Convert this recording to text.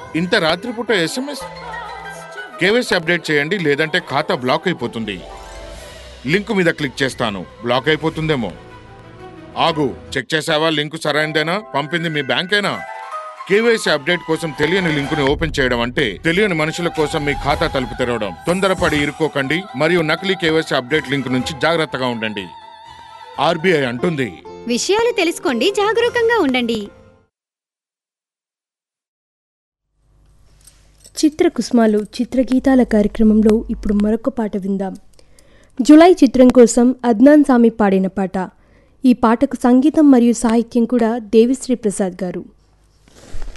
ఇంత రాత్రిపూట SMS KYC update చేయండి లేదంటే ఖాతా బ్లాక్ అయిపోతుంది లింక్ మీద క్లిక్ చేస్తాను బ్లాక్ అయిపోతుందేమో ఆగు చెక్ చేసావా లింక్ సరైనదేనా పంపింది మీ బ్యాంకేనా కేవైసీ అప్డేట్ కోసం తెలియని లింకుని ఓపెన్ చేయడం అంటే తెలియని మనుషుల కోసం మీ ఖాతా తలుపు తెరవడం తొందరపడి ఇరుక్కోకండి మరియు నకిలీ కేవైసీ అప్డేట్ లింక్ నుంచి జాగ్రత్తగా ఉండండి ఆర్బీఐ అంటుంది విషయాలు తెలుసుకోండి జాగరూకంగా ఉండండి చిత్ర కుసుమాలు చిత్రగీతాల కార్యక్రమంలో ఇప్పుడు మరొక పాట విందాం జులై చిత్రం కోసం అద్నాన్ సామి పాడిన పాట ఈ పాటకు సంగీతం మరియు సాహిత్యం కూడా దేవిశ్రీ ప్రసాద్ గారు